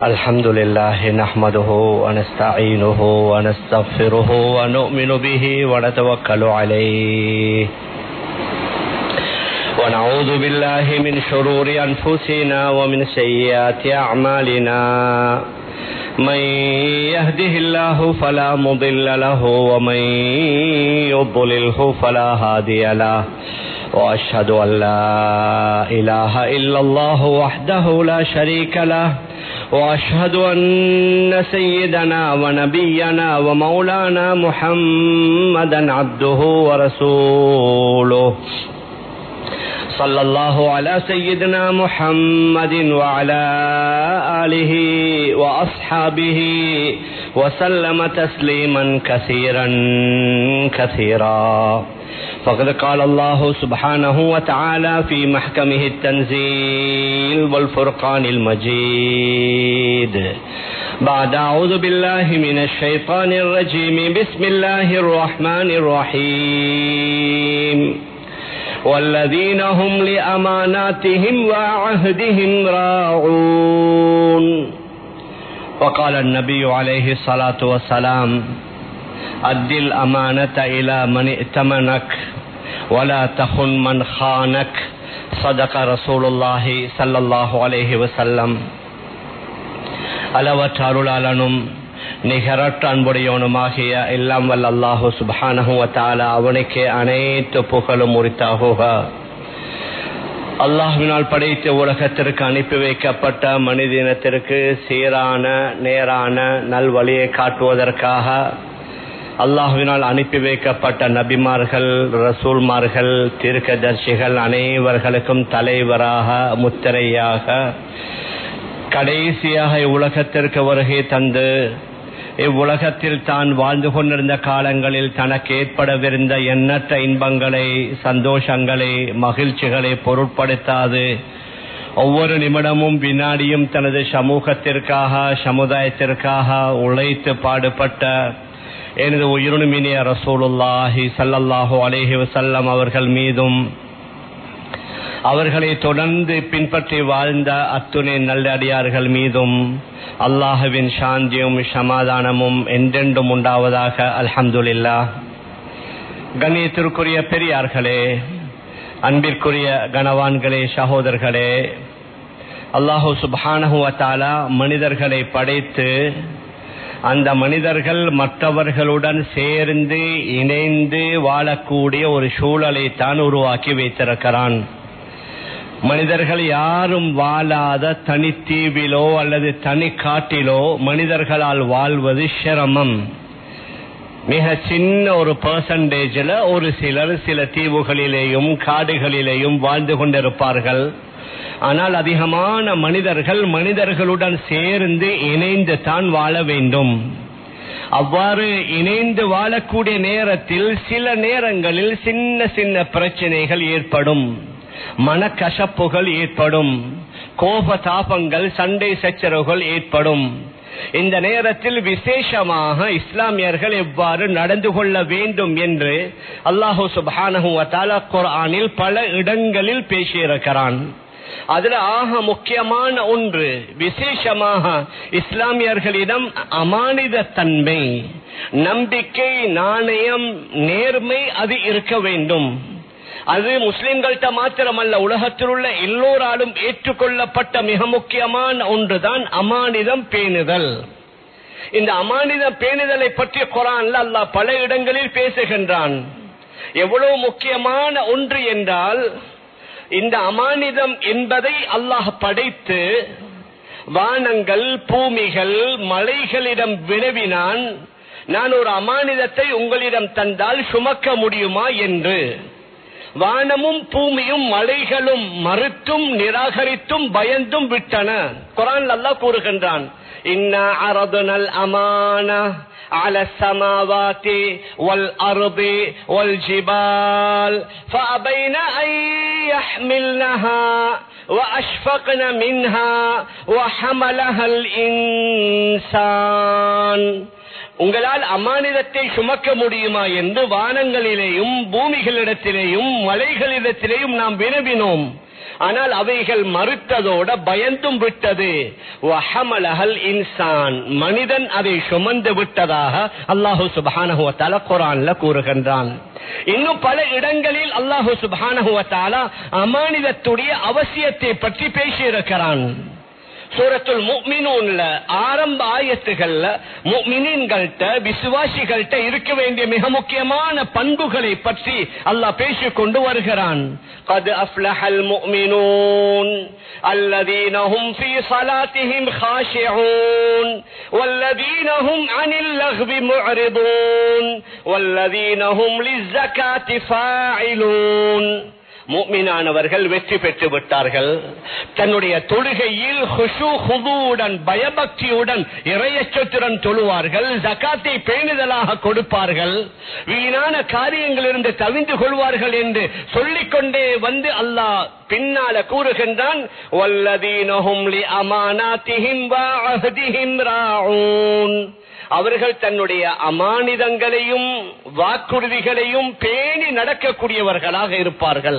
الحمد لله نحمده ونستعينه ونستغفره ونؤمن به ونتوكل عليه ونعوذ بالله من شرور أنفسنا ومن سيئات أعمالنا من يهده الله فلا مضل له ومن يضلله فلا هادي له وأشهد أن لا إله إلا الله وحده لا شريك له وأشهد أن سيدنا ونبينا ومولانا محمدا عبده ورسوله صلى الله على سيدنا محمد وعلى آله وأصحابه وسلم تسليما كثيرا كثيرا فقد قال الله سبحانه وتعالى في محكمه التنزيل والفرقان المجيد بعد أعوذ بالله من الشيطان الرجيم بسم الله الرحمن الرحيم والذين هم لأماناتهم وعهدهم راعون وقال النبي عليه الصلاة والسلام أد الأمانة إلى من ائتمنك ولا تخن من خانك صدق رسول الله صلى الله عليه وسلم அளவற்ற அருளாளனும் நிகரற்ற அன்புடையவனுமாகிய எல்லாம் வல்ல அல்லாஹு சுபானஹுவத்தால அவனுக்கு அனைத்து புகழும் உரித்தாகுக அல்லாஹுவினால் படைத்த உலகத்திற்கு அனுப்பி வைக்கப்பட்ட மனிதினத்திற்கு சீரான நேரான நல்வழியை காட்டுவதற்காக அல்லாஹுவினால் அனுப்பி வைக்கப்பட்ட நபிமார்கள் ரசூல்மார்கள் தீர்க்கதர்சிகள் அனைவர்களுக்கும் தலைவராக முத்திரையாக கடைசியாக இவ்வுலகத்திற்கு வருகை தந்து இவ்வுலகத்தில் தான் வாழ்ந்து கொண்டிருந்த காலங்களில் தனக்கு ஏற்படவிருந்த எண்ணற்ற இன்பங்களை சந்தோஷங்களை மகிழ்ச்சிகளை பொருட்படுத்தாது ஒவ்வொரு நிமிடமும் வினாடியும் தனது சமூகத்திற்காக சமுதாயத்திற்காக உழைத்து பாடுபட்ட எனது உயிருமினிய ரசூலுல்லாஹி சல்லல்லாஹு அலேஹி வசல்லம் அவர்கள் மீதும் அவர்களை தொடர்ந்து பின்பற்றி வாழ்ந்த அத்துணை நல்லடியார்கள் மீதும் அல்லாஹுவின் சாந்தியும் சமாதானமும் என்றென்றும் உண்டாவதாக அல்ஹம்துல்லா கண்ணியத்திற்குரிய பெரியார்களே அன்பிற்குரிய கனவான்களே சகோதரர்களே அல்லாஹூ சுபானஹுவத்தாலா மனிதர்களை படைத்து அந்த மனிதர்கள் மற்றவர்களுடன் சேர்ந்து இணைந்து வாழக்கூடிய ஒரு சூழலை தான் உருவாக்கி வைத்திருக்கிறான் மனிதர்கள் யாரும் வாழாத தனித்தீவிலோ அல்லது தனி காட்டிலோ மனிதர்களால் வாழ்வது சிரமம் மிக சின்ன ஒரு பர்சன்டேஜில் ஒரு சிலர் சில தீவுகளிலேயும் காடுகளிலேயும் வாழ்ந்து கொண்டிருப்பார்கள் ஆனால் அதிகமான மனிதர்கள் மனிதர்களுடன் சேர்ந்து இணைந்து தான் வாழ வேண்டும் அவ்வாறு இணைந்து வாழக்கூடிய நேரத்தில் சில நேரங்களில் சின்ன சின்ன பிரச்சனைகள் ஏற்படும் மனக்கசப்புகள் ஏற்படும் கோப தாபங்கள் சண்டை சச்சரவுகள் ஏற்படும் இந்த நேரத்தில் விசேஷமாக இஸ்லாமியர்கள் எவ்வாறு நடந்து கொள்ள வேண்டும் என்று அல்லாஹூ சுபானஹுவத்தாலா குரானில் பல இடங்களில் பேசியிருக்கிறான் அதுல ஆக முக்கியமான ஒன்று விசேஷமாக இஸ்லாமியர்களிடம் அமானித தன்மை நம்பிக்கை நாணயம் நேர்மை அது இருக்க வேண்டும் அது முஸ்லிம்கள்ட்ட மாத்திரமல்ல உலகத்தில் உள்ள எல்லோராலும் ஏற்றுக்கொள்ளப்பட்ட மிக முக்கியமான ஒன்றுதான் அமானிதம் பேணுதல் இந்த அமானித பேணுதலை பற்றி குரான்ல அல்லாஹ் பல இடங்களில் பேசுகின்றான் எவ்வளவு முக்கியமான ஒன்று என்றால் இந்த அமானிதம் என்பதை அல்லாஹ் படைத்து வானங்கள் பூமிகள் மலைகளிடம் வினவினான் நான் ஒரு அமானிதத்தை உங்களிடம் தந்தால் சுமக்க முடியுமா என்று வானமும் பூமியும் மலைகளும் மறுத்தும் நிராகரித்தும் பயந்தும் விட்டன குரான் அல்லா கூறுகின்றான் இன்னா அரதுனல் அமான على السماوات والأرض والجبال فأبين أن يحملنها وأشفقن منها وحملها الإنسان உங்களால் அமானிதத்தை சுமக்க முடியுமா என்று வானங்களிலேயும் பூமிகளிடத்திலேயும் மலைகளிடத்திலேயும் நாம் வினவினோம் ஆனால் அவைகள் மறுத்ததோட பயந்தும் விட்டது வஹமலஹல் இன்சான் மனிதன் அதை சுமந்து விட்டதாக அல்லாஹு சுப்ஹானஹு வ தஆலா குர்ஆன்ல கூறுகின்றான் இன்னும் பல இடங்களில் அல்லாஹு சுப்ஹானஹு வ தஆலா அமானிதத்துடைய அவசியத்தை பற்றி பேசியிருக்கிறான் சூரத்துல் முக்மினூன்ல ஆரம்ப ஆயத்துகள்ல முக்மினீன்கள்ட்ட விசுவாசிகள்ட்ட இருக்க வேண்டிய மிக முக்கியமான பண்புகளை பற்றி அல்லாஹ் பேசிக் கொண்டு வருகிறான் قد أفلح المؤمنون الذين هم في صلاتهم خاشعون والذين هم عن اللغو معرضون والذين هم للزكاة فاعلون முக்மினானவர்கள் வெற்றி பெற்று விட்டார்கள் தன்னுடைய தொழுகையில் ஹுஷு ஹுதுவுடன் பயபக்தியுடன் இறையச்சத்துடன் தொழுவார்கள் ஜக்காத்தை பேணுதலாக கொடுப்பார்கள் வீணான காரியங்களிலிருந்து தவிந்து கொள்வார்கள் என்று சொல்லிக்கொண்டே வந்து அல்லாஹ் பின்னால கூறுகின்றான் வல்லதீனஹும் லி அமானாத்திஹிம் வ அஹ்திஹிம் ராஊன் அவர்கள் தன்னுடைய அமானிதங்களையும் வாக்குறுதிகளையும் பேணி நடக்கக்கூடியவர்களாக இருப்பார்கள்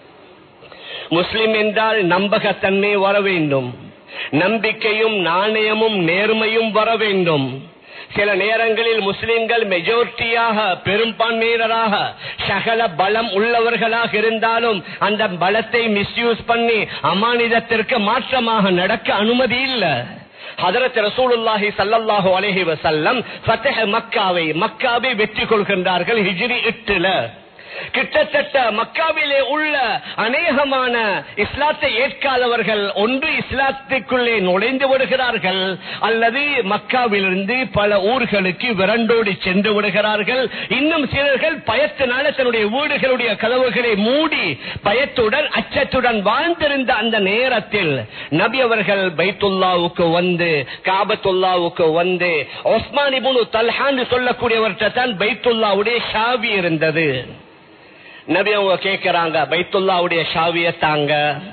முஸ்லிம் என்றால் நம்பகத்தன்மை வர வேண்டும் நம்பிக்கையும் நாணயமும் நேர்மையும் வர வேண்டும் சில நேரங்களில் முஸ்லிம்கள் மெஜாரிட்டியாக பெரும்பான்மையினராக சகல பலம் உள்ளவர்களாக இருந்தாலும் அந்த பலத்தை மிஸ்யூஸ் பண்ணி அமானிதத்திற்கு மாற்றமாக நடக்க அனுமதி இல்லை ஹதரத் ரசூலுல்லாஹி சல்லல்லாஹு அலைஹி வஸல்லம் ஃபத்ஹ் மக்காவை மக்காவை வெற்றி கொள்கின்றார்கள் ஹிஜ்ரி எட்டுல கிட்டத்தட்ட மக்காவிலே உள்ள அநேகமான இஸ்லாத்தை ஏற்காதவர்கள் ஒன்று இஸ்லாத்துக்குள்ளே நுழைந்து விடுகிறார்கள் அல்லது மக்காவிலிருந்து பல ஊர்களுக்கு விரண்டோடி சென்று விடுகிறார்கள் இன்னும் சிலர்கள் பயத்தினால தன்னுடைய வீடுகளுடைய கதவுகளை மூடி பயத்துடன் அச்சத்துடன் வாழ்ந்திருந்த அந்த நேரத்தில் நபி அவர்கள் பைத்துல்லாவுக்கு வந்து காபத்துல்லாவுக்கு வந்து ஒஸ்மானி புனு தல்ஹான்னு சொல்லக்கூடியவர்கிட்ட தான் பைத்துல்லாவுடைய ஷாவி இருந்தது நபி அவங்க கேட்கிறாங்க பைத்துல்லாவுடைய ஷாவிய தாங்க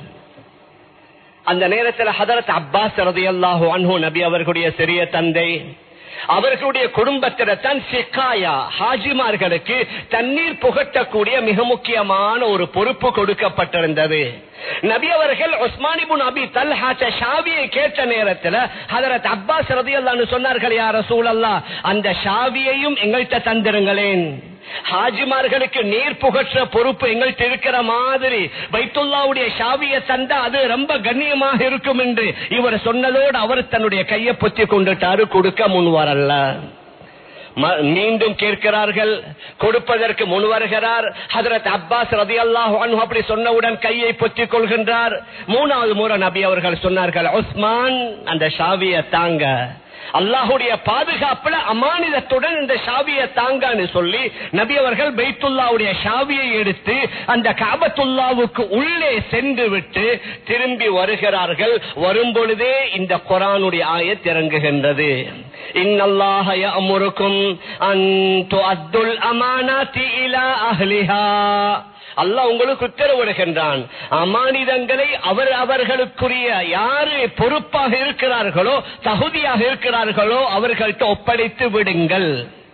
அந்த நேரத்தில் ஹதரத் அப்பாஸ் ரதியல்லாஹு அன்ஹு நபி அவர்களுடைய சிறிய தந்தை அவர்களுடைய குடும்பத்தில்தான் சிக்காயா ஹாஜிமார்களுக்கு தண்ணீர் புகட்டக்கூடிய மிக முக்கியமான ஒரு பொறுப்பு கொடுக்கப்பட்டிருந்தது நபி அவர்கள் உஸ்மானிபுன் அபி தல்ஹாச்ச ஷாவியை கேட்ட நேரத்தில் ஹதரத் அப்பாஸ் ரதியல்லான்னு சொன்னார்கள் யார சூழல்லா அந்த ஷாவியையும் எங்கள்கிட்ட தந்திருங்களேன் ஹாஜிமார்களுக்கு நீர் புகற்ற பொறுப்பு எங்கள்கிட்ட இருக்கிற மாதிரி பைத்துல்லாவுடைய ஷாவிய தந்தா அது ரொம்ப கண்ணியமாக இருக்கும் என்று இவர் சொன்னதோடு அவர் தன்னுடைய கையை பொத்தி கொண்டுட்டாரு கொடுக்க முன் வரல மீண்டும் கேட்கிறார்கள் கொடுப்பதற்கு முன் வருகிறார் ஹதரத் அப்பாஸ் ரதி அல்லாஹ் அப்படி சொன்னவுடன் கையை பொத்திக் கொள்கின்றார் மூணாவது முறை நபி அவர்கள் சொன்னார்கள் உஸ்மான் அந்த ஷாவிய தாங்க அல்லாஹுடைய பாதுகாப்புல அமானிதத்துடன் இந்த ஷாவியை தாங்கான்னு சொல்லி நபி அவர்கள் பைத்துல்லாவுடைய ஷாவியை எடுத்து அந்த காபத்துல்லாவுக்கு உள்ளே சென்று விட்டு திரும்பி வருகிறார்கள் வரும் பொழுதே இந்த குரானுடைய ஆயத் இறங்குகின்றது இன்னல்லாஹ யஅமுருக்கும் அன் துஅத்துல் அமானாத்தி இலா அஹ்லிஹா அல்லாஹ் உங்களுக்கு உத்தரவிடுகின்றான் அமானிதங்களை அவர் அவர்களுக்குரிய யாரு பொறுப்பாக இருக்கிறார்களோ தகுதியாக இருக்கிறார்களோ அவர்கள்ட்ட ஒப்படைத்து விடுங்கள்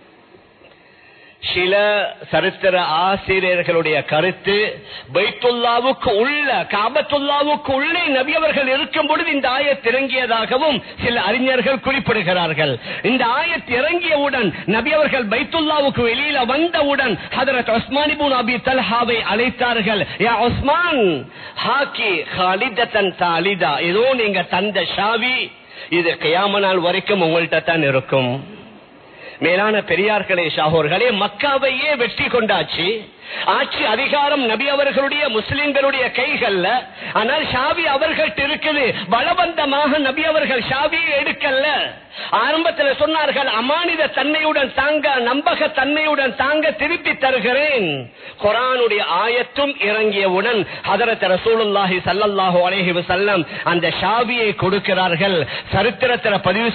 சில சரித்திர ஆசிரியர்களுடைய கருத்து பைத்துல்லாவுக்கு உள்ள காபத்துல்லாவுக்கு உள்ளே நபி அவர்கள் இருக்கும் பொழுது இந்த ஆயத் இறங்கியதாகவும் சில அறிஞர்கள் குறிப்பிடுகிறார்கள் இந்த ஆயத் இறங்கியவுடன் நபி அவர்கள் பைத்துல்லாவுக்கு வெளியில வந்தவுடன் ஹதரத் உஸ்மானிபுன் அபி தல்ஹாவை அழைத்தார்கள் யா உஸ்மான் ஹாக்கி ஹாலிதத்தன் தாலிதா ஏதோ நீங்க தந்த ஷாவி இது கியாம நாள் வரைக்கும் உங்கள்கிட்ட தான் இருக்கும் மேலான பெரியார்களே ஷாகோர்களே மக்காவையே வெற்றி கொண்டாச்சு ஆட்சி அதிகாரம் நபி அவர்களுடைய முஸ்லிம்களுடைய கைகள்ல ஆனால் ஷாவி அவர்கள்ட்ட இருக்குது பலவந்தமாக நபி அவர்கள் ஷாவியை எடுக்கல ஆரம்பத்தில் சொன்னார்கள் அமானித தன்மையுடன் தாங்க நம்பக தன்மையுடன் தாங்க திருப்பி தருகிறேன் குரானுடைய ஆயத்தும் இறங்கியவுடன் ஹதரத் ரசூலுல்லாஹி சல்லல்லாஹு அலைஹி வஸல்லம் அந்த ஷாவியை கொடுக்கிறார்கள் சரித்திரத்தில் பதிவு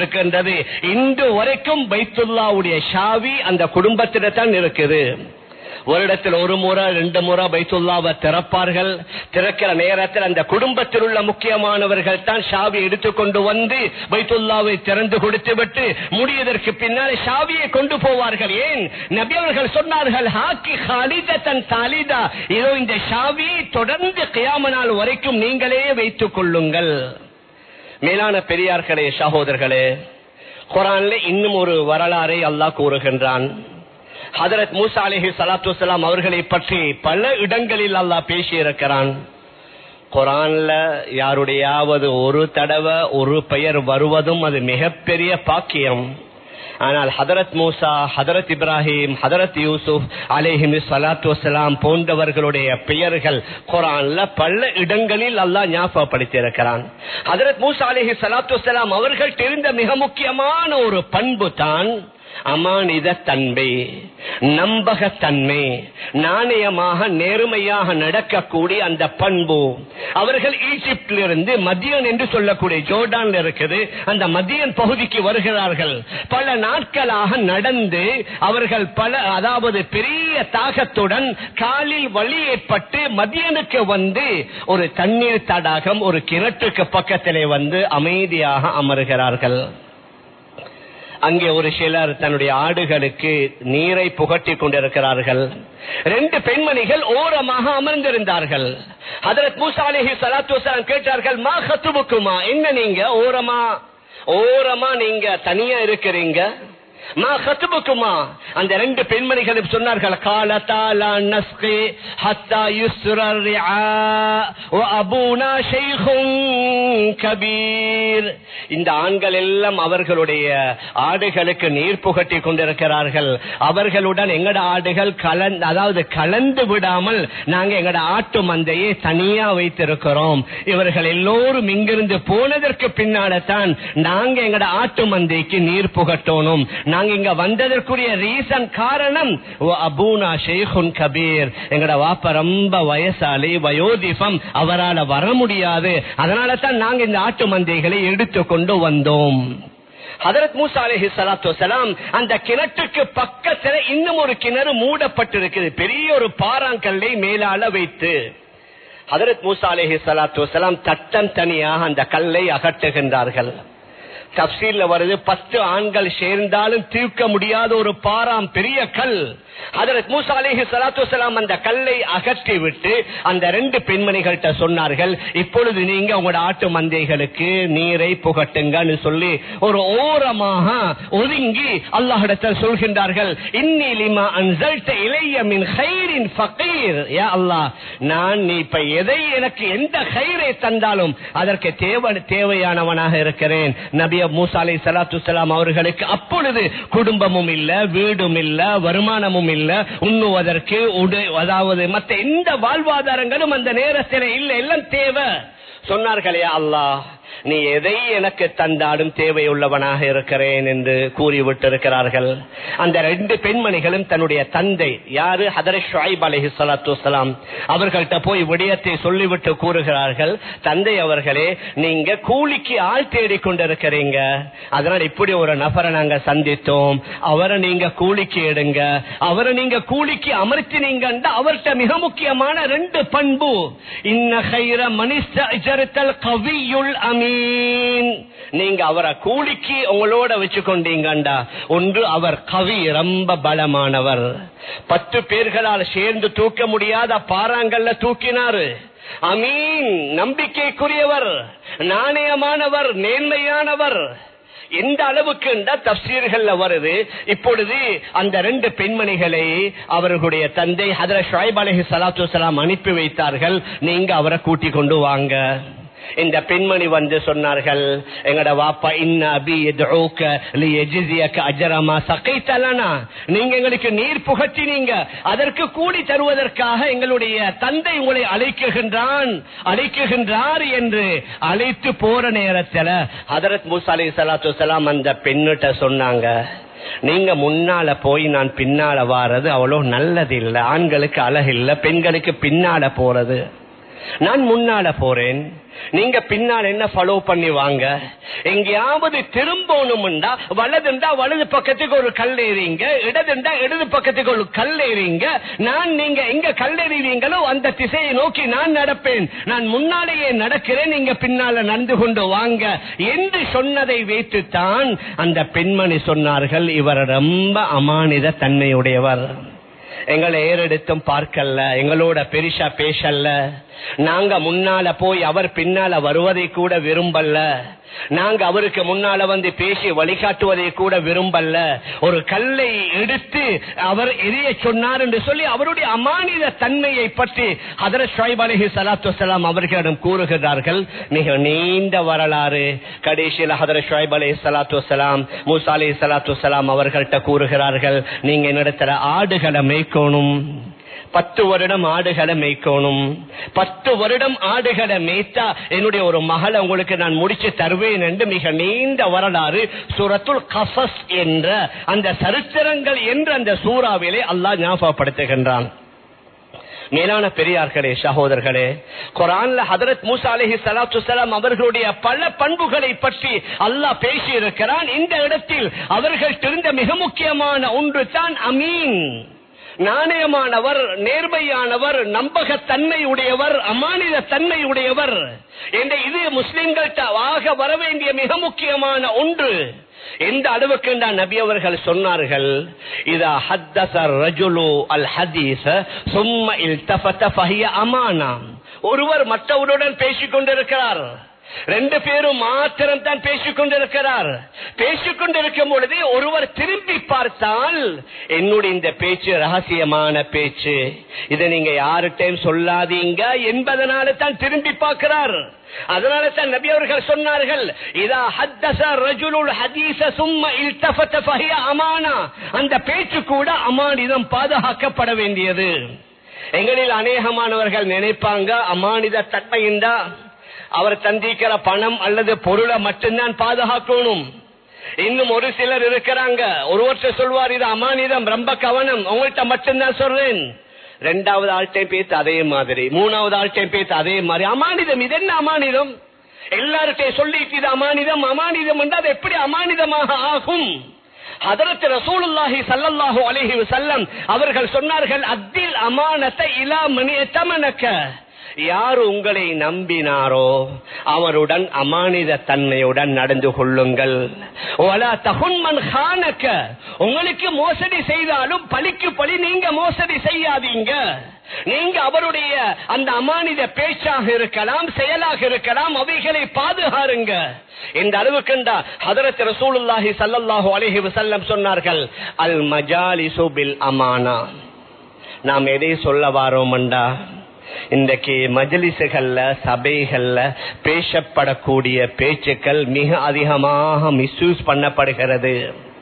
செய்யப்பட்டிருக்கின்றது இன்று வரைக்கும் பைத்துல்லாவுடைய ஷாவி அந்த குடும்பத்தில தான் இருக்குது வருடத்தில் ஒரு முறை ரெண்டு முறை பைத்துல்லாவை திறப்பார்கள் திறக்கிற நேரத்தில் அந்த குடும்பத்தில் உள்ள முக்கியமானவர்கள் தான் ஷாவி எடுத்துக்கொண்டு வந்து பைத்துல்லாவை திறந்து கொடுத்து விட்டு முடியதற்கு பின்னால் ஷாவியை கொண்டு போவார்கள் ஏன் நபி அவர்கள் சொன்னார்கள் ஹாக்கி ஹாலிதன் தாலிதா இதோ இந்த ஷாவியை தொடர்ந்து கியாம நாள் வரைக்கும் நீங்களே வைத்துக் கொள்ளுங்கள் மேலான பெரியார்களே சகோதரர்களே குரான்ல இன்னும் ஒரு வரலாறை அல்லாஹ் கூறுகின்றான் ஹதரத் மூசா அலிஹி சலாத்து வலாம் அவர்களை பற்றி பல இடங்களில் அல்லாஹ் பேசியிருக்கிறான் குரான்ல யாருடையாவது ஒரு தடவை ஒரு பெயர் வருவதும் அது மிகப்பெரிய பாக்கியம் ஆனால் ஹதரத் மூசா ஹதரத் இப்ராஹிம் ஹதரத் யூசுப் அலேஹிம் சலாத்து வலாம் போன்றவர்களுடைய பெயர்கள் குரான்ல பல இடங்களில் அல்லாஹ் ஞாபகப்படுத்தி இருக்கிறான் ஹதரத் மூசா அலேஹி சலாத்து வலாம் அவர்கள் தெரிந்த மிக முக்கியமான ஒரு பண்பு தான் அமானித தன்மை நம்பகத்தன்மை நாணயமாக நேர்மையாக நடக்கக்கூடிய அந்த பண்பு அவர்கள் ஈஜிப்டிலிருந்து மதியன் என்று சொல்லக்கூடிய ஜோர்டான் இருக்குது அந்த மதியன் பகுதிக்கு வருகிறார்கள் பல நாட்களாக நடந்து அவர்கள் பல அதாவது பெரிய தாகத்துடன் காலில் வலி ஏற்பட்டு மதியனுக்கு வந்து ஒரு தண்ணீர் தடாகம் ஒரு கிணற்றுக்கு பக்கத்திலே வந்து அமைதியாக அமர்கிறார்கள் அங்கே ஒரு சிலர் தன்னுடைய ஆடுகளுக்கு நீரை புகட்டி கொண்டிருக்கிறார்கள் ரெண்டு பெண்மணிகள் ஓரமாக அமர்ந்திருந்தார்கள் அதற்கு மூசாலேஹி சலாத்து வசலாம் கேட்டார்கள் மா ஹத்துபுக்குமா என்ன நீங்க ஓரமா ஓரமா நீங்க தனியா இருக்கிறீங்க மா கத்துபுக்குமா அந்த ரெண்டு பெண்மணிகளும் சொன்னார்கள் காலத்தா லா நஸ்கி ஹத்தா யுஸ்ரர் வ அபூனா ஷைஹுன் கபீர் இந்த ஆண்கள் எல்லாம் அவர்களுடைய ஆடுகளுக்கு நீர் புகட்டி கொண்டிருக்கிறார்கள் அவர்களுடன் எங்கட ஆடுகள் கலந்து அதாவது கலந்து விடாமல் நாங்க எங்கட ஆட்டு மந்தையை தனியா வைத்திருக்கிறோம் இவர்கள் எல்லோரும் இங்கிருந்து போனதற்கு பின்னால்தான் நாங்க எங்கட ஆட்டு மந்தைக்கு நீர் புகட்டணும் நாங்க இங்க வந்ததற்குரிய ரீசன் காரணம் அபூனா ஷேகுன் கபீர் எங்கட வாப்ப ரொம்ப வயசாலி வயோதிபம் அவரால் வர முடியாது அதனால தான் நாங்க இந்த ஆட்டு மந்தைகளை எடுத்துக்கொண்டு வந்தோம் ஹதரத் மூசா அலஹி சலாத்து வசலாம் அந்த கிணற்றுக்கு பக்கத்துல இன்னும் ஒரு கிணறு மூடப்பட்டிருக்குது பெரிய ஒரு பாறாங்கல்லை மேலால வைத்து ஹதரத் மூசா அலஹி சலாத்து வசலாம் தட்டம் தனியாக அந்த கல்லை அகற்றுகின்றார்கள் தப்சீல்ல வருது பத்து ஆண்கள் சேர்ந்தாலும் தீர்க்க முடியாத ஒரு பாராம் பெரிய கல் அதற்கு மூசா அலேஹி சலாத்து வலாம் அந்த கல்லை அகற்றி விட்டு அந்த ரெண்டு பெண்மணிகள்கிட்ட சொன்னார்கள் இப்பொழுது நீங்க உங்களோட ஆட்டு மந்தைகளுக்கு நீரை புகட்டுங்கன்னு சொல்லி ஒரு ஓரமாக ஒதுங்கி அல்லாஹிடத்தில் சொல்கின்றார்கள் இன்னிலிமா அன்சல்ட இளைய மின் ஹைரின் ஃபகீர் யா அல்லாஹ் நான் நீ இப்ப எதை எனக்கு எந்த ஹைரை தந்தாலும் அதற்கு தேவை தேவையானவனாக இருக்கிறேன் நபிய மூசா அலை சலாத்து சலாம் அவர்களுக்கு அப்பொழுது குடும்பமும் இல்ல வீடும் இல்ல வருமானமும் இல்ல உண்ணுவதற்கு உடு அதாவது மற்ற எந்த வாழ்வாதாரங்களும் அந்த நேரத்தில் இல்ல எல்லாம் தேவை சொன்னார்களே அல்லாஹ் நீ எதை எனக்கு தந்தாலும் தேவையுள்ளவனாக இருக்கிறேன் என்று கூறிவிட்டிருக்கிறார்கள் அந்த ரெண்டு பெண்மணிகளும் தன்னுடைய தந்தை யாரு ஹதரத் ஷாயிப் அலஹி சலாத்து வலாம் அவர்கள்ட்ட போய் விடயத்தை சொல்லிவிட்டு கூறுகிறார்கள் தந்தை அவர்களே நீங்க கூலிக்கு ஆள் தேடிக் கொண்டிருக்கிறீங்க அதனால் இப்படி ஒரு நபரை நாங்க சந்தித்தோம் அவரை நீங்க கூலிக்கு எடுங்க அவரை நீங்க கூலிக்கு அமர்த்தினீங்க அவர்கிட்ட மிக முக்கியமான ரெண்டு பண்பு இன்ன ஹைர மனிதல் கவியுள் அமீன் நீங்க அவரை கூலிக்கு உங்களோட வச்சு கொண்டீங்கண்டா ஒன்று அவர் கவி ரொம்ப பலமானவர் பத்து பேர்களால் சேர்ந்து தூக்க முடியாத பாறாங்கல்ல தூக்கினாரு அமீன் நம்பிக்கைக்குரியவர் நாணயமானவர் நேர்மையானவர் எந்த அளவுக்கு தப்சீர்கள்ல வருது இப்பொழுது அந்த ரெண்டு பெண்மணிகளை அவர்களுடைய தந்தை ஹதர ஷாயிப் அலஹி சலாத்து வலாம் அனுப்பி வைத்தார்கள் நீங்க அவரை கூட்டிக் கொண்டு வாங்க இந்த பெண்மணி வந்து சொன்னார்கள் எங்கட வாப்பா அஜரமா சகை தலனா நீங்க எங்களுக்கு நீர் புகட்டினீங்க அதற்கு கூடி தருவதற்காக எங்களுடைய தந்தை உங்களை அழைக்குகின்றான் அழைக்குகின்றார் என்று அழைத்து போற நேரத்தில் ஹதரத் மூசா அலி சலாத்து சலாம் அந்த பெண்ணிட்ட சொன்னாங்க நீங்க முன்னால போய் நான் பின்னால வாரது அவ்வளவு நல்லது இல்லை ஆண்களுக்கு அழகு இல்லை பெண்களுக்கு பின்னால போறது நான் முன்னால போறேன் நீங்க பின்னால் என்ன ஃபாலோ பண்ணி வாங்க எங்கேயாவது திரும்பணும்டா வலதுண்டா வலது பக்கத்துக்கு ஒரு கல் ஏறீங்க இடதுண்டா இடது பக்கத்துக்கு ஒரு கல் ஏறீங்க நான் நீங்க எங்க கல் எறிவீங்களோ அந்த திசையை நோக்கி நான் நடப்பேன் நான் முன்னாலேயே நடக்கிறேன் நீங்க பின்னால நடந்து கொண்டு வாங்க என்று சொன்னதை வைத்துத்தான் அந்த பெண்மணி சொன்னார்கள் இவர் ரொம்ப அமானித தன்மையுடையவர் எங்களை ஏறெடுத்தும் பார்க்கல எங்களோட பெரிசா பேசல்ல நாங்க முன்னால போய் அவர் பின்னால வருவதை கூட விரும்பல நாங்க அவருக்கு முன்னால வந்து பேசி வழிகாட்டுவதை கூட விரும்பல ஒரு கல்லை எடுத்து அவர் எரிய சொன்னார் என்று சொல்லி அவருடைய அமானித தன்மையை பற்றி ஹதர ஷாயிப் அலஹி சலாத்து வலாம் அவர்களிடம் கூறுகிறார்கள் மிக நீண்ட வரலாறு கடைசியில் ஹதர ஷாயிப் அலஹி சலாத்து வலாம் மூசா அலி சலாத்து வலாம் அவர்கள்ட்ட கூறுகிறார்கள் நீங்க என்னிடத்துல ஆடுகளை மேய்க்கணும் பத்து வருடம் ஆடுகளை மேய்க்கணும் பத்து வருடம் ஆடுகளை மேய்த்தா என்னுடைய ஒரு மகளை உங்களுக்கு நான் முடிச்சு தருவேன் என்று மிக நீண்ட வரலாறு சூரத்துல் கசஸ் என்ற அந்த சரித்திரங்கள் என்ற அந்த சூறாவிலே அல்லாஹ் ஞாபகப்படுத்துகின்றான் மேலான பெரியார்களே சகோதரர்களே குரான்ல ஹதரத் மூசா அலஹி சலாத்து சலாம் அவர்களுடைய பல பண்புகளை பற்றி அல்லாஹ் பேசி இருக்கிறான் இந்த இடத்தில் அவர்கள் தெரிந்த மிக முக்கியமான ஒன்று தான் அமீன் நாணயமானவர் நேர்மையானவர் நம்பகத்தன்மை உடையவர் அமானித தன்மை உடையவர் என்ற இது முஸ்லிம்கள்ட்ட ஆக வர வேண்டிய மிக முக்கியமான ஒன்று எந்த அளவுக்கு நபி அவர்கள் சொன்னார்கள் இதா ஹத்தச ரஜுலு அல் ஹதீஸ சும்ம இல்தஃபத ஃபஹிய அமானா ஒருவர் மற்றவருடன் பேசிக் கொண்டிருக்கிறார் ரெண்டு பேரும் மாத்திரம் தான் பேசிக் கொண்டிருக்கிறார் பேசிக் கொண்டிருக்கும் பொழுது ஒருவர் திரும்பி பார்த்தால் என்னுடைய இந்த பேச்சு ரகசியமான பேச்சு இதை நீங்க யார்கிட்டையும் சொல்லாதீங்க என்பதனால தான் திரும்பி பார்க்கிறார் அதனால தான் நபி அவர்கள் சொன்னார்கள் இதா ஹத்தச ரஜுலுல் ஹதீஸ சும்ம இல்தஃபத ஃபஹிய அமானா அந்த பேச்சு கூட அமானிதம் பாதுகாக்கப்பட வேண்டியது எங்களில் அநேகமானவர்கள் நினைப்பாங்க அமானித தன்மையின்றா அவர் தந்திக்கிற பணம் அல்லது பொருளை மட்டும்தான் பாதுகாக்கணும் இன்னும் ஒரு சிலர் இருக்கிறாங்க ஒருவற்ற சொல்வார் இது அமானிதம் ரொம்ப கவனம் உங்கள்கிட்ட மட்டும்தான் சொல்றேன் ரெண்டாவது ஆள்கிட்ட பேத்து அதே மாதிரி மூணாவது ஆள்கிட்ட பேத்து அதே மாதிரி அமானிதம் இது என்ன அமானிதம் எல்லார்கிட்டையும் சொல்லிட்டு இது அமானிதம் அமானிதம் என்றால் அது எப்படி அமானிதமாக ஆகும் அதற்கு ரசூலுல்லாஹி சல்லல்லாஹு அலைஹி வஸல்லம் அவர்கள் சொன்னார்கள் அத்தில் அமானத்தை இலா மணி தமனக்க யார் உங்களை நம்பினாரோ அவருடன் அமானித தன்மையுடன் நடந்து கொள்ளுங்கள் உங்களுக்கு மோசடி செய்தாலும் பழிக்கு பழி நீங்க மோசடி செய்யாதீங்க நீங்க அவருடைய அந்த அமானித பேச்சாக இருக்கலாம் செயலாக இருக்கலாம் அவைகளை பாதுகாருங்க இந்த அளவுக்குண்டா ஹதரத் ரசூலுல்லாஹி சல்லல்லாஹு அலைஹி வஸல்லம் சொன்னார்கள் அல் மஜாலிசு பில் அமானா நாம் எதை சொல்ல வாரோம்டா இன்றைக்கு மஜலிசுகள்ல சபைகள்ல பேசப்படக்கூடிய பேச்சுக்கள் மிக அதிகமாக மிஸ்யூஸ் பண்ணப்படுகிறது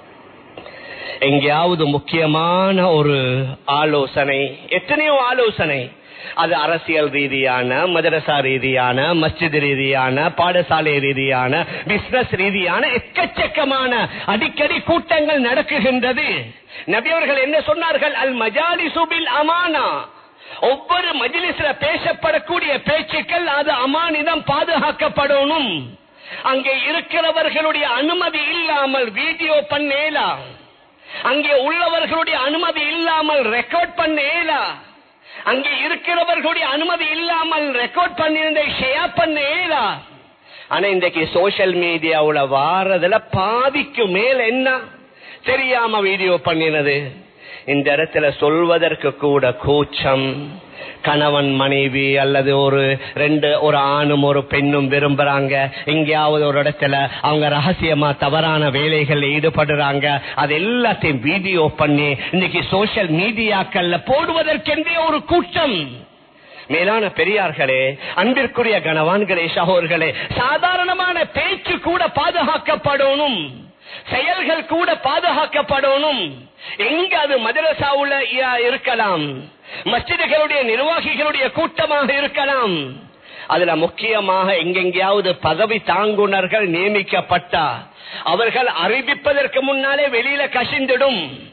எங்கேயாவது முக்கியமான ஒரு ஆலோசனை எத்தனையோ ஆலோசனை அது அரசியல் ரீதியான மதரசா ரீதியான மஸ்ஜித் ரீதியான பாடசாலை ரீதியான பிசினஸ் ரீதியான எக்கச்சக்கமான அடிக்கடி கூட்டங்கள் நடக்குகின்றது நபியவர்கள் என்ன சொன்னார்கள் அல் மஜாலி சுபில் அமானா ஒவ்வொரு மஜிலிஸ்ல பேசப்படக்கூடிய பேச்சுக்கள் அது அமானிதம் பாதுகாக்கப்படணும் அங்கே இருக்கிறவர்களுடைய அனுமதி இல்லாமல் வீடியோ பண்ணேலா அங்கே உள்ளவர்களுடைய அனுமதி இல்லாமல் ரெக்கார்ட் பண்ணேலா அங்கே இருக்கிறவர்களுடைய அனுமதி இல்லாமல் ரெக்கார்ட் பண்ணிருந்த ஷேர் பண்ணேலா ஆனா இன்றைக்கு சோசியல் மீடியாவுல வாரதுல பாதிக்கு மேல் என்ன தெரியாம வீடியோ பண்ணினது இந்த இடத்துல சொல்வதற்கு கூட கூச்சம் கணவன் மனைவி அல்லது ஒரு ரெண்டு ஒரு ஆணும் ஒரு பெண்ணும் விரும்புறாங்க எங்கேயாவது ஒரு இடத்துல அவங்க ரகசியமா தவறான வேலைகள் ஈடுபடுறாங்க அது எல்லாத்தையும் வீடியோ பண்ணி இன்னைக்கு சோசியல் மீடியாக்கள்ல போடுவதற்கென்றே ஒரு கூட்டம் மேலான பெரியார்களே அன்பிற்குரிய கணவான்களே சகோர்களே சாதாரணமான பேச்சு கூட பாதுகாக்கப்படணும் செயல்கள் கூட பாதுகாக்கப்படணும் எங்க அது மதரசாவுல இருக்கலாம் மஸ்ஜிதுகளுடைய நிர்வாகிகளுடைய கூட்டமாக இருக்கலாம் அதுல முக்கியமாக எங்கெங்கேயாவது பதவி தாங்குனர்கள் நியமிக்கப்பட்டா அவர்கள் அறிவிப்பதற்கு முன்னாலே வெளியில கசிந்திடும்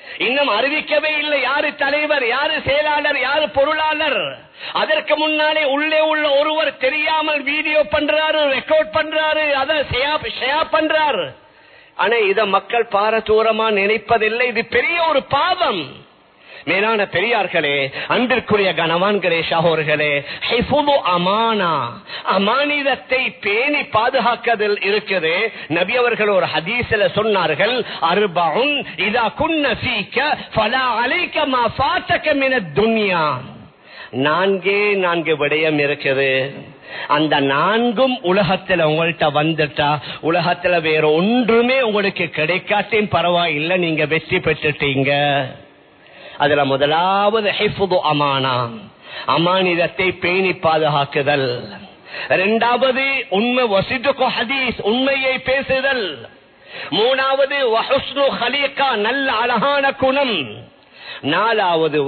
இன்னும் அறிவிக்கவே இல்லை யாரு தலைவர் யாரு செயலாளர் யாரு பொருளாளர் அதற்கு முன்னாலே உள்ளே உள்ள ஒருவர் தெரியாமல் வீடியோ பண்றாரு ரெக்கார்ட் பண்றாரு அதை ஷேர் பண்றாரு ஆனா இத மக்கள் பாரதூரமா நினைப்பதில்லை இது பெரிய ஒரு பாவம் மேலான பெரியார்களே அன்பிற்குரிய கனவான்களே சகோர்களே ஹிஃபுது அமானா அமானிதத்தை பேணி பாதுகாக்கதில் இருக்குது நபி அவர்கள் ஒரு ஹதீஸ்ல சொன்னார்கள் அர்பஉன் இதா குன்ன ஃபீக ஃபலா அலைக மா ஃபாத்தக மின துன்யா நான்கே நான்கு விடயம் இருக்குது அந்த நான்கும் உலகத்துல உங்கள்கிட்ட வந்துட்டா உலகத்துல வேற ஒன்றுமே உங்களுக்கு கிடைக்காட்டின் பரவாயில்லை நீங்க வெற்றி பெற்றுட்டீங்க அதுல முதலாவது ஹிஃபுது அமானா அமானிதத்தை பேணி பாதுகாக்குதல் இரண்டாவது உண்மை வசிதுக்கு ஹதீஸ் உண்மையை பேசுதல் மூணாவது வஹுஸ்னு ஹலீகா நல்ல அழகான குணம் நாலாவது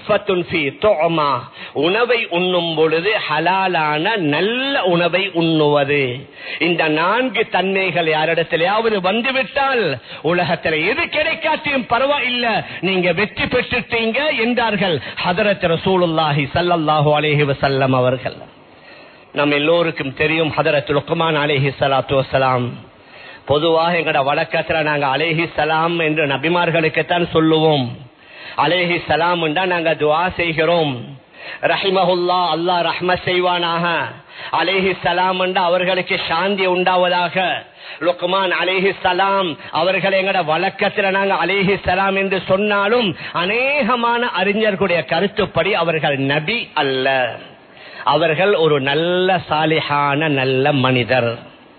உணவை உண்ணும் பொழுது ஹலாலான நல்ல உணவை உண்ணுவது இந்த நான்கு தன்மைகள் யாரிடத்திலேயாவது வந்துவிட்டால் உலகத்தில் எது கிடைக்காட்டியும் பரவாயில்ல நீங்க வெற்றி பெற்றுட்டீங்க என்றார்கள் ஹதரத் ரசூலுல்லாஹி சல்லல்லாஹு அலேஹி வசல்லம் அவர்கள் நம் எல்லோருக்கும் தெரியும் ஹதரத் லுக்மான் அலேஹி சலாத்து வசலாம் பொதுவாக எங்கட வழக்கத்துல நாங்க அலேஹி சலாம் என்று நபிமார்களுக்குத்தான் சொல்லுவோம் அலேஹி சலாம் நாங்க துவா செய்கிறோம் ரஹிமஹுல்லா அல்லா ரஹ்ம செய்வானாக அலேஹி சலாம் அவர்களுக்கு சாந்தி உண்டாவதாக லுக்மான் அலேஹி சலாம் அவர்கள் எங்கட வழக்கத்துல நாங்க அலேஹி சலாம் என்று சொன்னாலும் அநேகமான அறிஞர்களுடைய கருத்துப்படி அவர்கள் நபி அல்ல அவர்கள் ஒரு நல்ல சாலிஹான நல்ல மனிதர்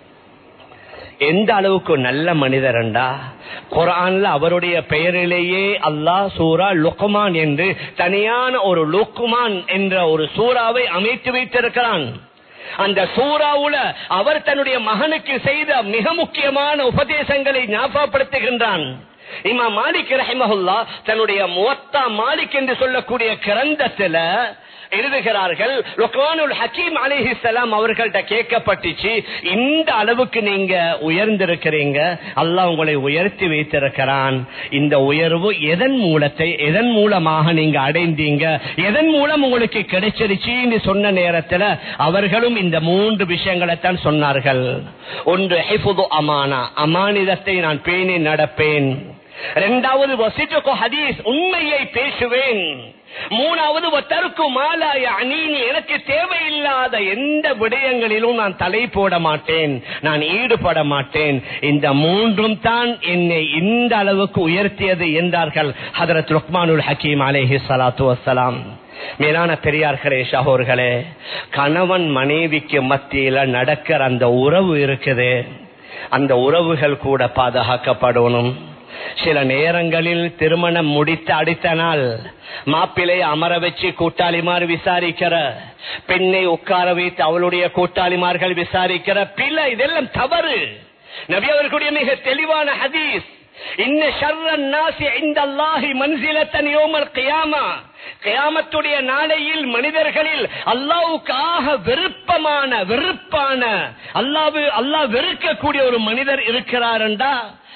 எந்த அளவுக்கு நல்ல மனிதர்ண்டா குரான்ல அவருடைய பெயரிலேயே அல்லாஹ் சூரா லுக்மான் என்று தனியான ஒரு லுக்மான் என்ற ஒரு சூறாவை அமைத்து வைத்திருக்கிறான் அந்த சூறாவுல அவர் தன்னுடைய மகனுக்கு செய்த மிக முக்கியமான உபதேசங்களை ஞாபகப்படுத்துகின்றான் இமா மாலிக் ரஹிமஹுல்லா தன்னுடைய முவத்தா மாலிக் என்று சொல்லக்கூடிய கிரந்தத்துல எழுதுகிறார்கள் ஹக்கீம் அலிஹிசலாம் அவர்கள்ட்ட கேட்கப்பட்டுச்சு இந்த அளவுக்கு நீங்க உயர்ந்திருக்கிறீங்க அல்லாஹ் உங்களை உயர்த்தி வைத்திருக்கிறான் இந்த உயர்வு எதன் மூலத்தை எதன் மூலமாக நீங்க அடைந்தீங்க எதன் மூலம் உங்களுக்கு கிடைச்சிருச்சுன்னு சொன்ன நேரத்தில் அவர்களும் இந்த மூன்று விஷயங்களைத்தான் சொன்னார்கள் ஒன்று அமானா அமானிதத்தை நான் பேணி நடப்பேன் இரண்டாவது வசிட்டுக்கு ஹதீஸ் உண்மையை பேசுவேன் மூணாவது ஒத்தருக்கு மாலாய அநீனி எனக்கு தேவையில்லாத எந்த விடயங்களிலும் நான் தலை போட மாட்டேன் நான் ஈடுபட மாட்டேன் இந்த மூன்றும் தான் என்னை இந்த அளவுக்கு உயர்த்தியது என்றார்கள் ஹதரத் ருக்மானுல் ஹக்கீம் அலேஹி சலாத்து வசலாம் மேலான பெரியார்களே சகோர்களே கணவன் மனைவிக்கு மத்தியில நடக்கிற அந்த உறவு இருக்குது அந்த உறவுகள் கூட பாதுகாக்கப்படணும் சில நேரங்களில் திருமணம் முடித்து அடுத்த நாள் மாப்பிளை அமர வச்சு கூட்டாளிமார் விசாரிக்கிற பெண்ணை உட்கார வைத்து அவளுடைய கூட்டாளிமார்கள் விசாரிக்கிற பிள்ளை இதெல்லாம் தவறு நபி அவர்களுடைய மிக தெளிவான ஹதீஸ் இன்ன ஷர்ரன் நாசி இந்த அல்லாஹி மன்சிலத்தன் யோமல் கியாமா கயாமத்துடைய நாளையில் மனிதர்களில் அல்லாவுக்காக விருப்பமான வெறுப்பான அல்லாவு அல்லாஹ் வெறுக்கக்கூடிய ஒரு மனிதர் இருக்கிறார் என்றா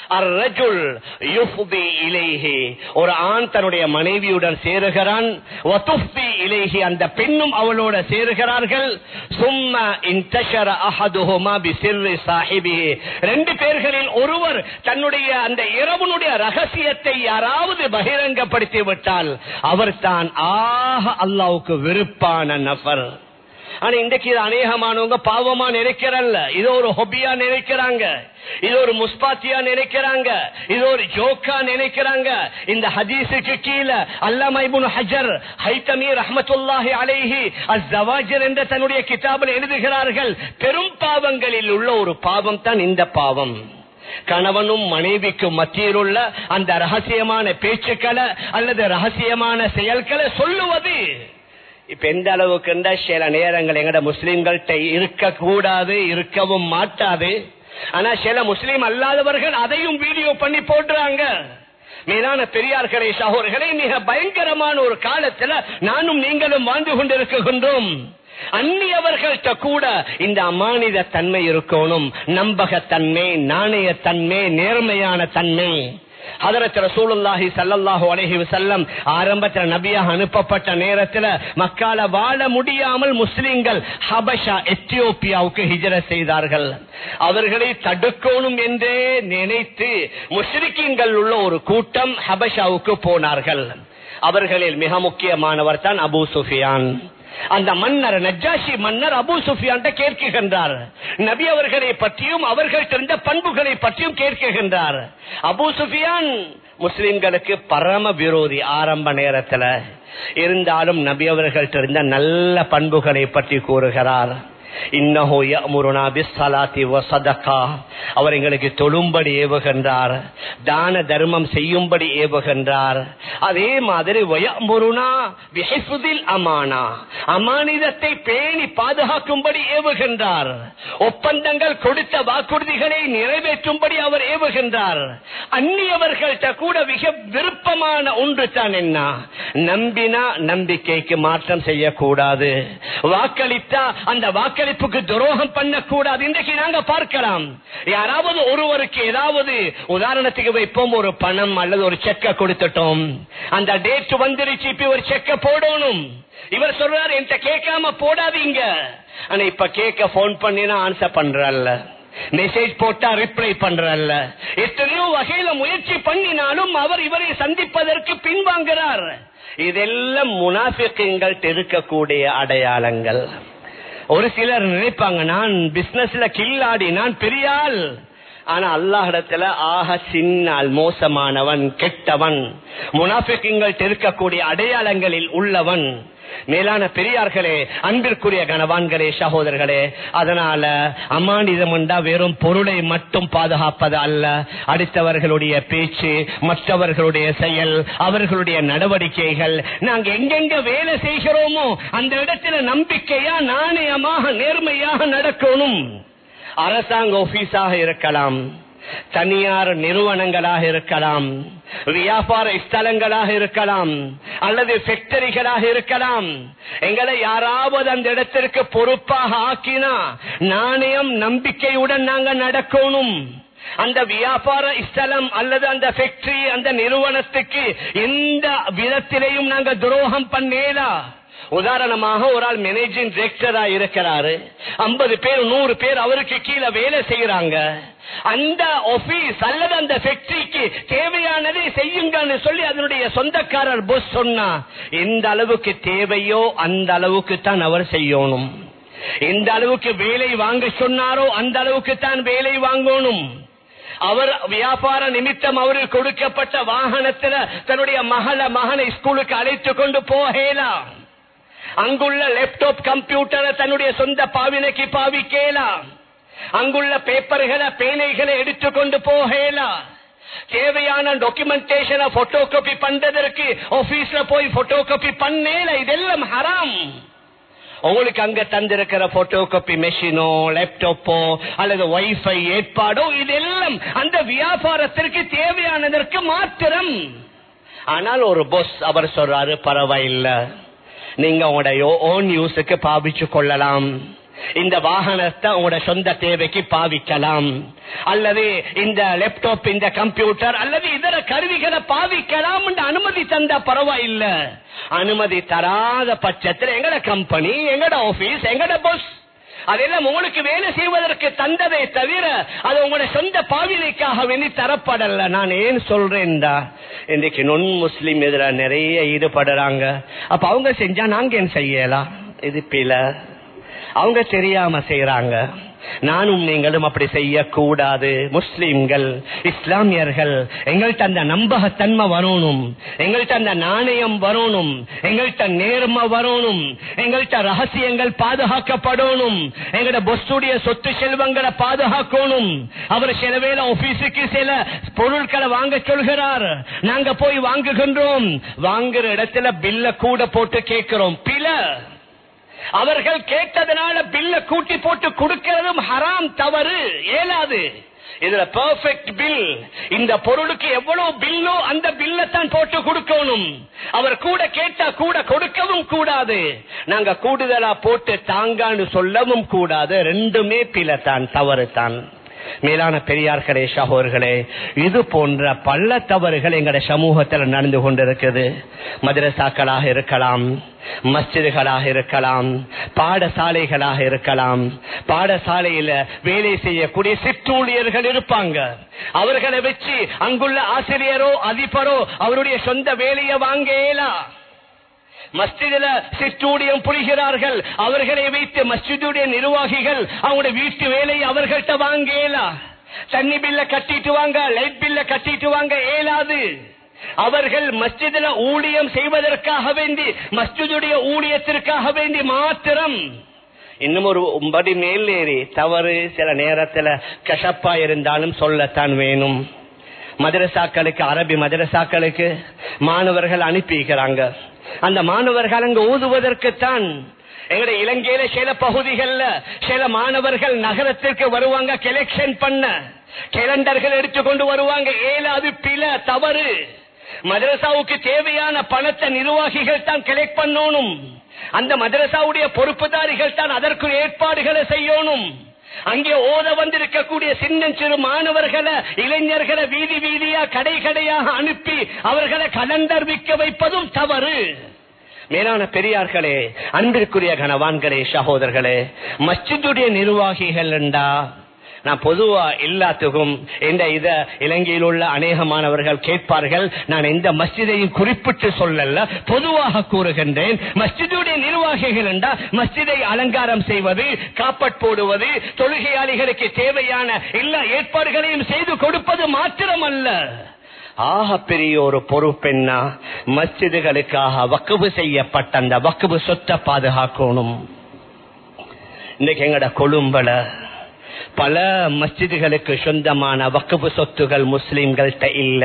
ஒரு ஆண் தன்னுடைய மனைவியுடன் சேருகிறான் அந்த பெண்ணும் அவளோட சேருகிறார்கள் சும்மா ரெண்டு பேர்களில் ஒருவர் தன்னுடைய அந்த இரவனுடைய ரகசியத்தை யாராவது பகிரங்கப்படுத்தி விட்டால் அவர் தான் ஆக அல்லாவுக்கு விருப்பான நபர் ஆனா இன்றைக்கு இது அநேகமானவங்க பாவமா நினைக்கிறல்ல இது ஒரு ஹொபியா நினைக்கிறாங்க இது ஒரு முஸ்பாத்தியா நினைக்கிறாங்க இது ஒரு ஜோக்கா நினைக்கிறாங்க இந்த ஹதீஸுக்கு கீழே அல்லாமைபுன் ஹஜர் ஹைத்தமி ரஹமத்துல்லாஹி அலைஹி அஸ்ஸவாஜர் என்ற தன்னுடைய கிதாபில் எழுதுகிறார்கள் பெரும் பாவங்களில் உள்ள ஒரு பாவம் தான் இந்த பாவம் கணவனும் மனைவிக்கும் மத்தியில் உள்ள அந்த ரகசியமான பேச்சுக்களை அல்லது ரகசியமான செயல்களை சொல்லுவது இப்ப எந்த அளவுக்கு சில நேரங்கள் எங்கட முஸ்லிம்கள்ட்ட இருக்க கூடாது இருக்கவும் மாட்டாது ஆனா சில முஸ்லீம் அல்லாதவர்கள் அதையும் வீடியோ பண்ணி போடுறாங்க மேலான பெரியார்களே சகோதரர்களே மிக பயங்கரமான ஒரு காலத்துல நானும் நீங்களும் வாழ்ந்து கொண்டிருக்கின்றோம் அந்நியவர்கள்ட்ட கூட இந்த அமானித தன்மை இருக்கணும் நம்பகத்தன்மை நாணயத்தன்மை நேர்மையான தன்மை ஹதரத் ரசூலுல்லாஹி ஸல்லல்லாஹு அலைஹி வஸல்லம் ஆரம்பத்துல நபியாக அனுப்பப்பட்ட நேரத்துல மக்கால வாழ முடியாமல் முஸ்லிம்கள் ஹபஷா எத்தியோப்பியாவுக்கு ஹிஜரத் செய்தார்கள் அவர்களை தடுக்கணும் என்றே நினைத்து முஸ்லிக்கிங்கள் உள்ள ஒரு கூட்டம் ஹபஷாவுக்கு போனார்கள் அவர்களில் மிக முக்கியமானவர் தான் அபூ சுஃபியான் அந்த மன்னர் நஜாஷி மன்னர் அபு சுஃபியான் கேட்கின்றார் நபி அவர்களை பற்றியும் அவர்கள் தெரிந்த பண்புகளை பற்றியும் கேட்கின்றார் அபு சுஃபியான் முஸ்லிம்களுக்கு பரம விரோதி ஆரம்ப நேரத்துல இருந்தாலும் நபி அவர்கள் தெரிந்த நல்ல பண்புகளை பற்றி கூறுகிறார் இன்னஹோ யஅமுருனா பிஸ்ஸலாத்தி வஸதகா அவர் எங்களுக்கு தொழும்படி ஏவுகின்றார் தான தர்மம் செய்யும்படி ஏவுகின்றார் அதே மாதிரி வயமுருனா பிஹிஃபுதில் அமானா அமானிதத்தை பேணி பாதுகாக்கும்படி ஏவுகின்றார் ஒப்பந்தங்கள் கொடுத்த வாக்குறுதிகளை நிறைவேற்றும்படி அவர் ஏவுகின்றார் அந்நியவர்கள்ட்ட கூட மிக விருப்பமான ஒன்று தான் என்ன நம்பினா நம்பிக்கைக்கு மாற்றம் செய்யக்கூடாது வாக்களித்தா அந்த வாக்களிப்புக்கு துரோகம் பண்ணக்கூடாது இன்றைக்கு நாங்க பார்க்கலாம் யாராவது ஒருவருக்கு ஏதாவது உதாரணத்துக்கு வைப்போம் ஒரு பணம் அல்லது ஒரு செக்க கொடுத்துட்டோம் அந்த டேட் வந்துருச்சு இப்ப ஒரு செக்க போடணும் இவர் சொல்றாரு என்கிட்ட கேட்காம போடாதீங்க ஆனா இப்ப கேட்க போன் பண்ணினா ஆன்சர் பண்றல்ல மெசேஜ் போட்டா ரிப்ளை பண்றல்ல எத்தனையோ வகையில முயற்சி பண்ணினாலும் அவர் இவரை சந்திப்பதற்கு பின்வாங்குறார் இதெல்லாம் முனாஃபிக்குங்கள் இருக்கக்கூடிய அடையாளங்கள் ஒரு சிலர் நினைப்பாங்க நான் பிசினஸ்ல கில்லாடி நான் பெரியாள் ஆனா அல்லாஹிடத்துல ஆக சின்னால் மோசமானவன் கெட்டவன் முனாஃபிக்குங்கள் இருக்கக்கூடிய அடையாளங்களில் உள்ளவன் மேலான பெரியார்களே அன்பிற்குரிய கனவான்களே சகோதரர்களே அதனால அமானிதம் என்றா வெறும் பொருளை மட்டும் பாதுகாப்பது அல்ல அடுத்தவர்களுடைய பேச்சு மற்றவர்களுடைய செயல் அவர்களுடைய நடவடிக்கைகள் நாங்க எங்கெங்க வேலை செய்கிறோமோ அந்த இடத்துல நம்பிக்கையா நாணயமாக நேர்மையாக நடக்கணும் அரசாங்க ஆபீஸாக இருக்கலாம் தனியார் நிறுவனங்களாக இருக்கலாம் வியாபார ஸ்தலங்களாக இருக்கலாம் அல்லது ஃபேக்டரிகளாக இருக்கலாம் எங்களை யாராவது அந்த இடத்திற்கு பொறுப்பாக ஆக்கினா நாணயம் நம்பிக்கையுடன் நாங்க நடக்கணும் அந்த வியாபார ஸ்தலம் அல்லது அந்த ஃபேக்டரி அந்த நிறுவனத்துக்கு எந்த விதத்திலையும் நாங்க துரோகம் பண்ணேலா உதாரணமாக ஒரு ஆள் மேனேஜிங் டிரெக்டரா இருக்கிறாரு ஐம்பது பேர் நூறு பேர் அவருக்கு கீழே வேலை செய்யறாங்க அந்த ஆபீஸ் அல்லது அந்த ஃபேக்டரிக்கு தேவையானதை செய்யுங்கன்னு சொல்லி அதனுடைய சொந்தக்காரர் பொஸ் சொன்னா எந்த அளவுக்கு தேவையோ அந்த அளவுக்கு தான் அவர் செய்யணும் எந்த அளவுக்கு வேலை வாங்க சொன்னாரோ அந்த அளவுக்கு தான் வேலை வாங்கணும் அவர் வியாபார நிமித்தம் அவருக்கு கொடுக்கப்பட்ட வாகனத்துல தன்னுடைய மகள மகனை ஸ்கூலுக்கு அழைத்து கொண்டு போகலாம் அங்குள்ள லேப்டாப் கம்ப்யூட்டரை தன்னுடைய சொந்த பாவினைக்கு பாவிக்கலாம் அங்குள்ள பேப்பர்களை பேனைகளை எடுத்துக்கொண்டு போகலாம் தேவையான டாக்குமெண்டேஷனை போட்டோ காப்பி பண்றதற்கு ஆபீஸ்ல போய் போட்டோ காப்பி பண்ணேல இதெல்லாம் ஹராம் உங்களுக்கு அங்க தந்திருக்கிற போட்டோ காப்பி மெஷினோ லேப்டாப்போ அல்லது வைஃபை ஏற்பாடோ இதெல்லாம் அந்த வியாபாரத்திற்கு தேவையானதற்கு மாத்திரம் ஆனால் ஒரு பொஸ் அவர் சொல்றாரு பரவாயில்லை நீங்க உங்களுடைய ஓன் யூஸுக்கு பாவிச்சு கொள்ளலாம் இந்த வாகனத்தை உங்களோட சொந்த தேவைக்கு பாவிக்கலாம் அல்லது இந்த லேப்டாப் இந்த கம்ப்யூட்டர் அல்லது இதர கருவிகளை பாவிக்கலாம் அனுமதி தந்த பரவாயில்ல அனுமதி தராத பட்சத்தில் எங்கட கம்பெனி எங்கட ஆபீஸ் எங்கட பஸ் அதெல்லாம் உங்களுக்கு வேலை செய்வதற்கு தந்ததை தவிர அது உங்களோட சொந்த பாவினைக்காக வேண்டி தரப்படல நான் ஏன் சொல்றேன்டா இன்றைக்கு நொன் முஸ்லீம் இதுல நிறைய ஈடுபடுறாங்க அப்ப அவங்க செஞ்சா நாங்க ஏன் செய்யலாம் இது பில அவங்க தெரியாம செய்யறாங்க நானும் நீங்களும் அப்படி செய்யக்கூடாது முஸ்லிம்கள் இஸ்லாமியர்கள் எங்கள்கிட்ட அந்த நம்பகத்தன்மை வரணும் எங்கள்கிட்ட அந்த நாணயம் வரணும் எங்கள்கிட்ட நேர்மை வரணும் எங்கள்கிட்ட ரகசியங்கள் பாதுகாக்கப்படணும் எங்கட பொஸ்டுடைய சொத்து செல்வங்களை பாதுகாக்கணும் அவர் சில வேலை ஆபீஸுக்கு சில பொருட்களை வாங்க சொல்கிறார் நாங்க போய் வாங்குகின்றோம் வாங்குற இடத்துல பில்ல கூட போட்டு கேட்கிறோம் பில அவர்கள் கேட்டதனால பில்ல கூட்டி போட்டு கொடுக்கிறதும் ஹராம் தவறு ஏலாது இதுல பெர்ஃபெக்ட் பில் இந்த பொருளுக்கு எவ்வளவு பில்லோ அந்த பில்ல தான் போட்டு கொடுக்கணும் அவர் கூட கேட்டா கூட கொடுக்கவும் கூடாது நாங்க கூடுதலா போட்டு தாங்கான்னு சொல்லவும் கூடாது ரெண்டுமே பில தான் தவறு தான் மேலான பெரியார்களே சகோர்களே இது போன்ற பல தவறுகள் எங்களுடைய சமூகத்தில் நடந்து கொண்டிருக்குது மதரசாக்களாக இருக்கலாம் மஸ்ஜிதுகளாக இருக்கலாம் பாடசாலைகளாக இருக்கலாம் பாடசாலையில வேலை செய்யக்கூடிய சிற்றூழியர்கள் இருப்பாங்க அவர்களை வச்சு அங்குள்ள ஆசிரியரோ அதிபரோ அவருடைய சொந்த வேலையை வாங்கலாம் மஸ்ஜிதில சிற்றூடியம் புரிகிறார்கள் அவர்களை வைத்து மஸ்ஜிதுடைய நிர்வாகிகள் அவங்களுடைய வீட்டு வேலையை அவர்கள்ட்ட வாங்கலா தண்ணி பில்ல கட்டிட்டு வாங்க லைட் பில்ல கட்டிட்டு வாங்க ஏலாது அவர்கள் மஸ்ஜிதில ஊழியம் செய்வதற்காக வேண்டி மஸ்ஜிதுடைய ஊழியத்திற்காக வேண்டி மாத்திரம் இன்னும் ஒரு படி மேலேறி தவறு சில நேரத்துல கஷப்பா இருந்தாலும் சொல்லத்தான் வேணும் மதரசாக்களுக்கு அரபி மதரசாக்களுக்கு மாணவர்கள் அனுப்பிக்கிறாங்க அந்த மாணவர்கள் அங்கு ஊதுவதற்குத்தான் எங்களுடைய இலங்கையில சில பகுதிகள்ல சில மாணவர்கள் நகரத்திற்கு வருவாங்க கலெக்ஷன் பண்ண கேலண்டர்கள் எடுத்துக்கொண்டு வருவாங்க ஏழாவது பில தவறு மதரசாவுக்கு தேவையான பணத்தை நிர்வாகிகள் தான் கலெக்ட் பண்ணணும் அந்த மதரசாவுடைய பொறுப்புதாரிகள் தான் அதற்கு ஏற்பாடுகளை செய்யணும் அங்கே ஓத வந்திருக்கக்கூடிய சின்ன சிறு மாணவர்களை இளைஞர்களை வீதி வீதியா கடை கடையாக அனுப்பி அவர்களை கலண்டர் விற்க வைப்பதும் தவறு மேலான பெரியார்களே அன்பிற்குரிய கனவான்களே சகோதரர்களே மஸ்ஜிதுடைய நிர்வாகிகள் என்றா நான் பொதுவா எல்லாத்துக்கும் இந்த இத இலங்கையில் உள்ள அநேகமானவர்கள் கேட்பார்கள் நான் எந்த மஸ்ஜிதையும் குறிப்பிட்டு சொல்லல பொதுவாக கூறுகின்றேன் மஸ்ஜிதுடைய நிர்வாகிகள் என்றா மஸ்ஜிதை அலங்காரம் செய்வது காப்பட் போடுவது தொழுகையாளிகளுக்கு தேவையான எல்லா ஏற்பாடுகளையும் செய்து கொடுப்பது மாத்திரமல்ல ஆக பெரிய ஒரு பொறுப்பென்னா மஸ்ஜிதுகளுக்காக வக்குவு செய்யப்பட்ட அந்த வக்குவு சொத்தை பாதுகாக்கணும் இன்னைக்கு எங்கட கொழும்பல பல மஸ்ஜிதுகளுக்கு சொந்தமான வக்குவு சொத்துகள் முஸ்லிம்கள்ட்ட இல்ல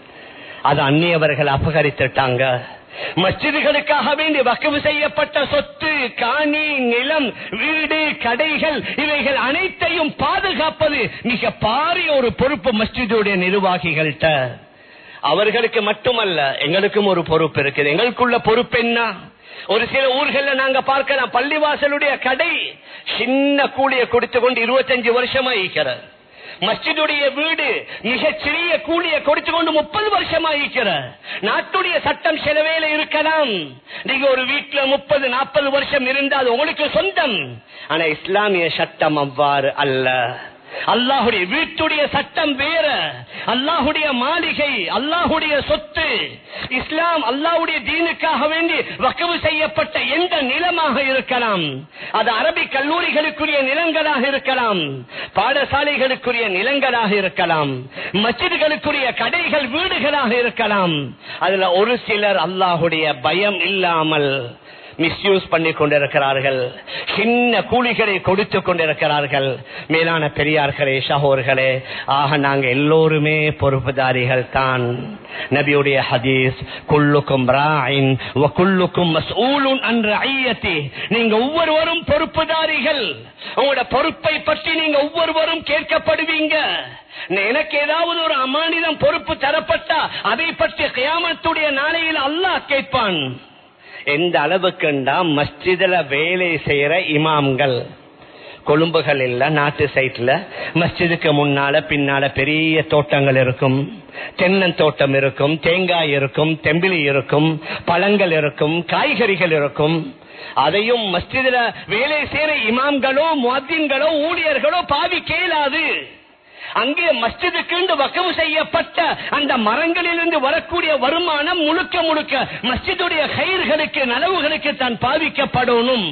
அது அந்நியவர்கள் அபகரித்துட்டாங்க மஸ்ஜிதுகளுக்காக வேண்டி வக்குவு செய்யப்பட்ட சொத்து காணி நிலம் வீடு கடைகள் இவைகள் அனைத்தையும் பாதுகாப்பது மிக பாரிய ஒரு பொறுப்பு மஸ்ஜிதுடைய நிர்வாகிகள்கிட்ட அவர்களுக்கு மட்டுமல்ல எங்களுக்கும் ஒரு பொறுப்பு இருக்குது எங்களுக்குள்ள பொறுப்பு என்ன ஒரு சில ஊர்கள்ல நாங்க பார்க்கலாம் பள்ளிவாசலுடைய கடை சின்ன கூலிய கொடுத்து கொண்டு இருபத்தஞ்சு வருஷமா இருக்கிற மஸ்ஜிதுடைய வீடு மிகச் சிறிய கூலிய கொடுத்து கொண்டு முப்பது வருஷமா இருக்கிற நாட்டுடைய சட்டம் சில வேலை இருக்கலாம் நீங்க ஒரு வீட்டுல முப்பது நாற்பது வருஷம் இருந்தால் உங்களுக்கு சொந்தம் ஆனா இஸ்லாமிய சட்டம் அவ்வாறு அல்ல அல்லாஹுடைய வீட்டுடைய சட்டம் வேற அல்லாஹுடைய மாளிகை அல்லாஹுடைய சொத்து இஸ்லாம் அல்லாஹுடைய தீனுக்காக வேண்டி வக்கவு செய்யப்பட்ட எந்த நிலமாக இருக்கலாம் அது அரபி கல்லூரிகளுக்குரிய நிலங்களாக இருக்கலாம் பாடசாலைகளுக்குரிய நிலங்களாக இருக்கலாம் மச்சிதுகளுக்குரிய கடைகள் வீடுகளாக இருக்கலாம் அதுல ஒரு சிலர் அல்லாஹுடைய பயம் இல்லாமல் மிஸ்யூஸ் பண்ணி கொண்டிருக்கிறார்கள் சின்ன கூலிகளை கொடுத்து கொண்டிருக்கிறார்கள் மேலான பெரியார்களே சகோர்களே ஆக நாங்க எல்லோருமே பொறுப்புதாரிகள் தான் நபியுடைய ஹதீஸ் குள்ளுக்கும் ராயின் குள்ளுக்கும் மஸ்ஊலுன் அன்ற ஐயத்தி நீங்க ஒவ்வொருவரும் பொறுப்புதாரிகள் உங்களோட பொறுப்பை பற்றி நீங்க ஒவ்வொருவரும் கேட்கப்படுவீங்க எனக்கு ஏதாவது ஒரு அமானிதம் பொறுப்பு தரப்பட்டா அதை பற்றி கியாமத்துடைய நாளையில் அல்லாஹ் கேட்பான் எந்த அளவுக்குண்டா மஸ்ஜிதுல வேலை செய்யற இமாம்கள் கொழும்புகள் இல்ல நாட்டு சைட்ல மஸ்ஜிதுக்கு முன்னால பின்னால பெரிய தோட்டங்கள் இருக்கும் தென்னந்தோட்டம் இருக்கும் தேங்காய் இருக்கும் தெம்பிலி இருக்கும் பழங்கள் இருக்கும் காய்கறிகள் இருக்கும் அதையும் மஸ்ஜிதுல வேலை செய்யற இமாம்களோ முவத்தின்களோ ஊழியர்களோ பாவி கேளாது அங்கே மஸ்ஜிதுக்கு வக்கவு செய்யப்பட்ட அந்த மரங்களிலிருந்து வரக்கூடிய வருமானம் முழுக்க முழுக்க மஸ்ஜிதுடைய கயிர்களுக்கு நலவுகளுக்கு தான் பாவிக்கப்படணும்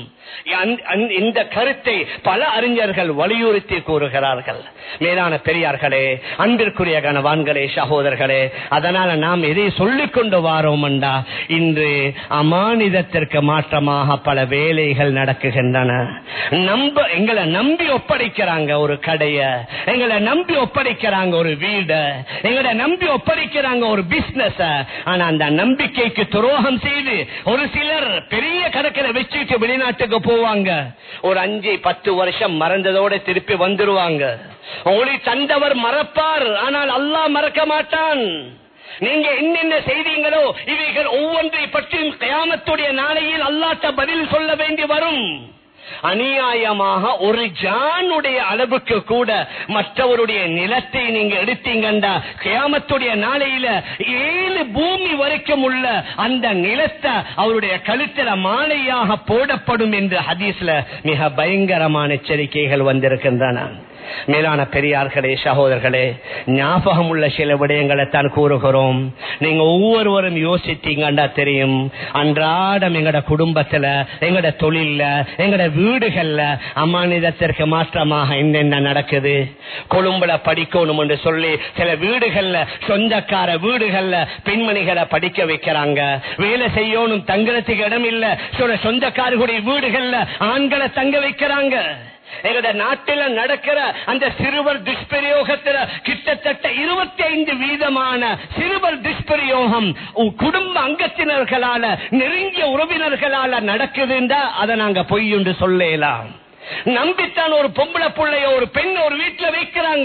இந்த கருத்தை பல அறிஞர்கள் வலியுறுத்தி கூறுகிறார்கள் மேலான பெரியார்களே அன்பிற்குரிய கனவான்களே சகோதரர்களே அதனால நாம் எதை சொல்லிக் கொண்டு வாரோம்டா இன்று அமானிதத்திற்கு மாற்றமாக பல வேலைகள் நடக்குகின்றன நம்ப எங்களை நம்பி ஒப்படைக்கிறாங்க ஒரு கடைய எங்களை நம்பி ஒப்படைக்கிறாங்க ஒரு வீடு எங்களை நம்பி ஒப்படைக்கிறாங்க ஒரு பிசினஸ் ஆனா அந்த நம்பிக்கைக்கு துரோகம் செய்து ஒரு சிலர் பெரிய கணக்கில் வச்சுட்டு வெளிநாட்டுக்கு போவாங்க ஒரு அஞ்சு பத்து வருஷம் மறந்ததோட திருப்பி வந்துருவாங்க உங்களை தந்தவர் மறப்பார் ஆனால் அல்லாஹ் மறக்க மாட்டான் நீங்க என்னென்ன செய்தீங்களோ இவைகள் ஒவ்வொன்றை பற்றியும் கயாமத்துடைய நாளையில் அல்லாட்ட பதில் சொல்ல வேண்டி வரும் அநியாயமாக ஒரு ஜானுடைய அளவுக்கு கூட மற்றவருடைய நிலத்தை நீங்க எடுத்தீங்கண்டா கியாமத்துடைய நாளையில ஏழு பூமி வரைக்கும் உள்ள அந்த நிலத்தை அவருடைய கழுத்தில மாலையாக போடப்படும் என்று ஹதீஸ்ல மிக பயங்கரமான எச்சரிக்கைகள் வந்திருக்கின்றன மேலான பெரியார்களே சகோதரர்களே ஞாபகம் உள்ள சில விடயங்களை தான் கூறுகிறோம் நீங்க ஒவ்வொருவரும் யோசித்தீங்கன்னா தெரியும் அன்றாடம் எங்கட குடும்பத்துல எங்கட தொழில்ல எங்கட வீடுகள்ல அமானிதத்திற்கு மாற்றமாக என்னென்ன நடக்குது கொழும்புல படிக்கணும் என்று சொல்லி சில வீடுகள்ல சொந்தக்கார வீடுகள்ல பெண்மணிகளை படிக்க வைக்கிறாங்க வேலை செய்யணும் தங்குறதுக்கு இடம் இல்ல சில சொந்தக்காரர்களுடைய வீடுகள்ல ஆண்களை தங்க வைக்கிறாங்க எங்கட நாட்டில நடக்கிற அந்த சிறுவர் துஷ்பிரயோகத்துல கிட்டத்தட்ட இருபத்தி ஐந்து வீதமான சிறுவர் துஷ்பிரயோகம் உ- குடும்ப அங்கத்தினர்களால நெருங்கிய உறவினர்களால நடக்குதுன்றா அதை நாங்க பொய் என்று சொல்லலாம் நம்பித்தான் ஒரு பொம்பளை புள்ளைய ஒரு பெண் ஒரு வீட்டுல வைக்கிறாங்க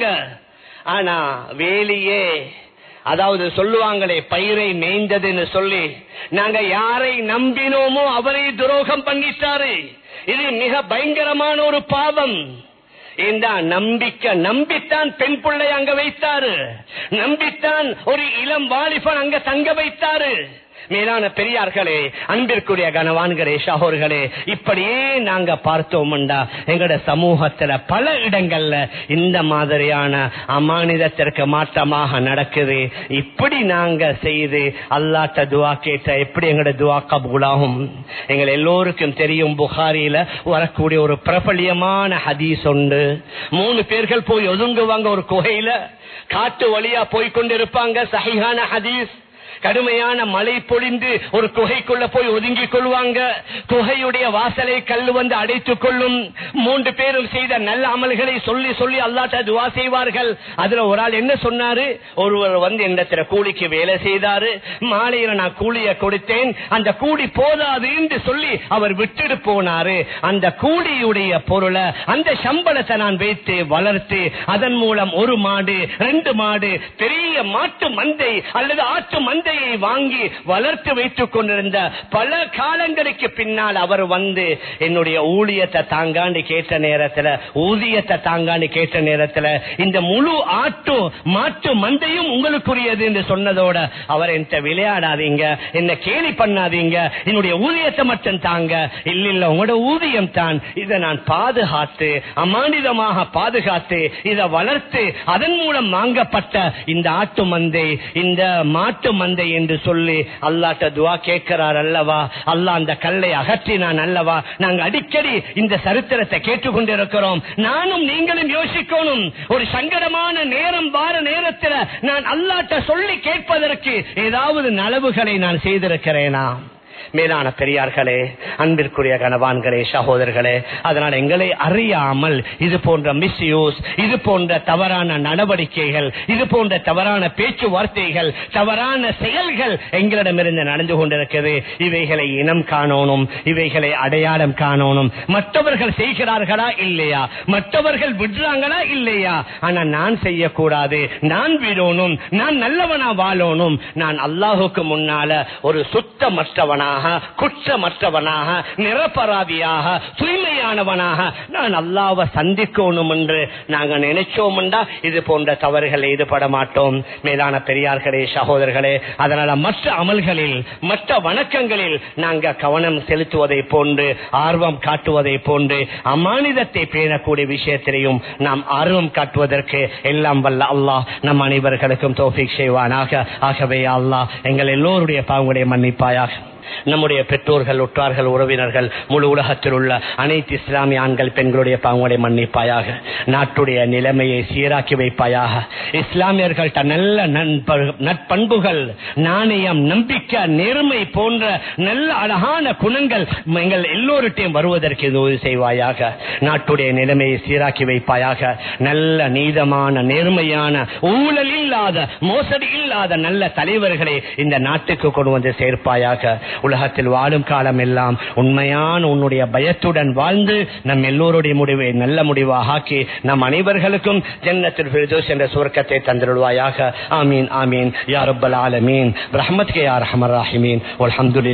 ஆனா வேலியே அதாவது சொல்லுவாங்களே பயிரை மேய்ந்ததுன்னு சொல்லி நாங்க யாரை நம்பினோமோ அவரை துரோகம் பண்ணிட்டாரு இது மிக பயங்கரமான ஒரு பாவம் இந்த நம்பிக்கை நம்பித்தான் பெண் பிள்ளை அங்க வைத்தாரு நம்பித்தான் ஒரு இளம் வாலிபன் அங்க தங்க வைத்தாரு மேலான பெரியார்களே அன்பிற்குரிய கனவான்களே ஷாகோர்களே இப்படியே நாங்க பார்த்தோம்டா எங்கட சமூகத்துல பல இடங்கள்ல இந்த மாதிரியான அமானிதத்திற்கு மாற்றமாக நடக்குது இப்படி நாங்க செய்து அல்லாட்ட துவா கேட்ட எப்படி எங்கட துவா கபூலாகும் எங்கள் எல்லோருக்கும் தெரியும் புகாரியில வரக்கூடிய ஒரு பிரபலியமான ஹதீஸ் உண்டு மூணு பேர்கள் போய் ஒதுங்குவாங்க ஒரு குகையில காட்டு வழியா போய் கொண்டிருப்பாங்க சஹிஹான ஹதீஸ் கடுமையான மழை பொழிந்து ஒரு குகைக்குள்ள போய் ஒதுங்கிக் கொள்வாங்க குகையுடைய வாசலை கல் வந்து அடைத்துக் கொள்ளும் மூன்று பேரும் செய்த நல்ல அமல்களை சொல்லி சொல்லி அல்லாட்ட துவா செய்வார்கள் அதுல ஒரு ஆள் என்ன சொன்னாரு ஒருவர் வந்து என்னத்துல கூலிக்கு வேலை செய்தாரு மாலையில நான் கூலிய கொடுத்தேன் அந்த கூலி போதாது என்று சொல்லி அவர் விட்டுட்டு போனாரு அந்த கூலியுடைய பொருளை அந்த சம்பளத்தை நான் வைத்து வளர்த்து அதன் மூலம் ஒரு மாடு ரெண்டு மாடு பெரிய மாட்டு மந்தை அல்லது ஆட்டு மந்தையை வாங்கி வளர்த்து வைத்துக் கொண்டிருந்த பல காலங்களுக்கு பின்னால் அவர் வந்து என்னுடைய ஊழியத்தை தாங்காண்டு கேட்ட நேரத்துல ஊதியத்தை தாங்காண்டு கேட்ட நேரத்துல இந்த முழு ஆட்டு மாட்டு மந்தையும் உங்களுக்குரியது என்று சொன்னதோட அவர் என்கிட்ட விளையாடாதீங்க என்ன கேலி பண்ணாதீங்க என்னுடைய ஊதியத்தை மட்டும் தாங்க இல்ல இல்ல உங்களோட ஊதியம் தான் இதை நான் பாதுகாத்து அமானிதமாக பாதுகாத்து இதை வளர்த்து அதன் மூலம் வாங்கப்பட்ட இந்த ஆட்டு மந்தை இந்த மாட்டு மந்தை என்று சொல்லி அல்லாட்ட துவா கேட்கிறார் அல்லவா அல்லாஹ் அந்த கல்லை அகற்றினான் அல்லவா நாங்க அடிக்கடி இந்த சரித்திரத்தை கேட்டுக்கொண்டிருக்கிறோம் நானும் நீங்களும் யோசிக்கணும் ஒரு சங்கடமான நேரம் வார நேரத்தில் நான் அல்லாட்ட சொல்லி கேட்பதற்கு ஏதாவது நலவுகளை நான் செய்திருக்கிறேனா மேலான பெரியார்களே அன்பிற்குரிய கனவான்களே சகோதரர்களே அதனால் எங்களை அறியாமல் இது போன்ற மிஸ்யூஸ் இது போன்ற தவறான நடவடிக்கைகள் இது போன்ற தவறான பேச்சுவார்த்தைகள் தவறான செயல்கள் எங்களிடமிருந்து நடந்து கொண்டிருக்கிறது இவைகளை இனம் காணணும் இவைகளை அடையாளம் காணணும் மற்றவர்கள் செய்கிறார்களா இல்லையா மற்றவர்கள் விடுறாங்களா இல்லையா ஆனா நான் செய்யக்கூடாது நான் விடணும் நான் நல்லவனா வாழணும் நான் அல்லாஹுக்கு முன்னால ஒரு சுத்தமற்றவனாக குற்றமற்றவனாக நிரபராதியாக தூய்மையானவனாக நான் அல்லாவை சந்திக்கணும் என்று நாங்க நினைச்சோம்டா இது போன்ற தவறுகளை ஈடுபட மாட்டோம் மேலான பெரியார்களே சகோதரர்களே அதனால மற்ற அமல்களில் மற்ற வணக்கங்களில் நாங்க கவனம் செலுத்துவதை போன்று ஆர்வம் காட்டுவதை போன்று அமானிதத்தை பேணக்கூடிய விஷயத்திலையும் நாம் ஆர்வம் காட்டுவதற்கு எல்லாம் வல்ல அல்லாஹ் நம் அனைவர்களுக்கும் தோஃபிக் செய்வானாக ஆகவே அல்லாஹ் எங்கள் எல்லோருடைய பாவங்களுடைய மன்னிப்பாயாக நம்முடைய பெற்றோர்கள் உற்றார்கள் உறவினர்கள் முழு உலகத்தில் உள்ள அனைத்து இஸ்லாமிய ஆண்கள் பெண்களுடைய பாவங்களை மன்னிப்பாயாக நாட்டுடைய நிலைமையை சீராக்கி வைப்பாயாக இஸ்லாமியர்கள் நல்ல நண்ப- நற்பண்புகள் நாணயம் நம்பிக்கை நேர்மை போன்ற நல்ல அழகான குணங்கள் எங்கள் எல்லோருட்டையும் வருவதற்கு இது உதவி செய்வாயாக நாட்டுடைய நிலைமையை சீராக்கி வைப்பாயாக நல்ல நீதமான நேர்மையான ஊழல் இல்லாத மோசடி இல்லாத நல்ல தலைவர்களை இந்த நாட்டுக்கு கொண்டு வந்து சேர்ப்பாயாக உலகத்தில் வாழும் காலம் எல்லாம் உண்மையான உன்னுடைய பயத்துடன் வாழ்ந்து நம் எல்லோருடைய முடிவை நல்ல முடிவாக ஆக்கி நம் அனைவர்களுக்கும் ஜன்னத்தில் ஃபிர்தௌஸ் என்ற சுவர்க்கத்தை தந்திருவாயாக ஆமீன் ஆமீன் யா ரப்பல் ஆலமீன் ரஹ்மத்கே யா ரஹமர் ராஹிமீன் அல்ஹம்துலில்லாஹ்